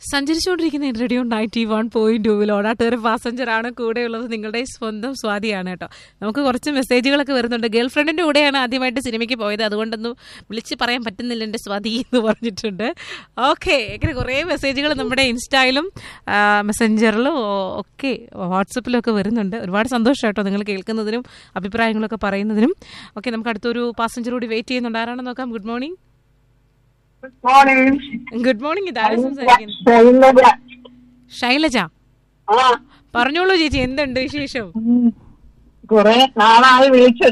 സഞ്ചരിച്ചുകൊണ്ടിരിക്കുന്ന radio ninety one point ടൂവിൽ ഓടാട്ടൊരു passenger ആണ് കൂടെയുള്ളത് നിങ്ങളുടെ സ്വന്തം സ്വാതിയാണ് കേട്ടോ നമുക്ക് കുറച്ച് മെസ്സേജുകളൊക്കെ വരുന്നുണ്ട് ഗേൾ ഫ്രണ്ടിന്റെ കൂടെയാണ് ആദ്യമായിട്ട് സിനിമയ്ക്ക് പോയത് അതുകൊണ്ടൊന്നും വിളിച്ച് പറയാൻ പറ്റുന്നില്ല എൻ്റെ സ്വാതി എന്ന് പറഞ്ഞിട്ടുണ്ട് ഓക്കെ ഇങ്ങനെ കുറേ മെസ്സേജുകൾ നമ്മുടെ ഇൻസ്റ്റയിലും മെസ്സഞ്ചറിലും ഒക്കെ വാട്സപ്പിലും ഒക്കെ വരുന്നുണ്ട് ഒരുപാട് സന്തോഷം കേട്ടോ നിങ്ങൾ കേൾക്കുന്നതിനും അഭിപ്രായങ്ങളൊക്കെ പറയുന്നതിനും ഓക്കെ നമുക്ക് അടുത്തൊരു പാസഞ്ചർ കൂടി വെയിറ്റ് ചെയ്യുന്നുണ്ട് ആരാണെന്ന് നോക്കാം good morning morning good morning ഇതാരും സംസാരിക്കുന്നത് ശൈലജ ആ പറഞ്ഞോളൂ ചേച്ചി എന്തുണ്ട് വിശേഷം ഉം. കുറെ നാളായി വിളിച്ചിട്ട്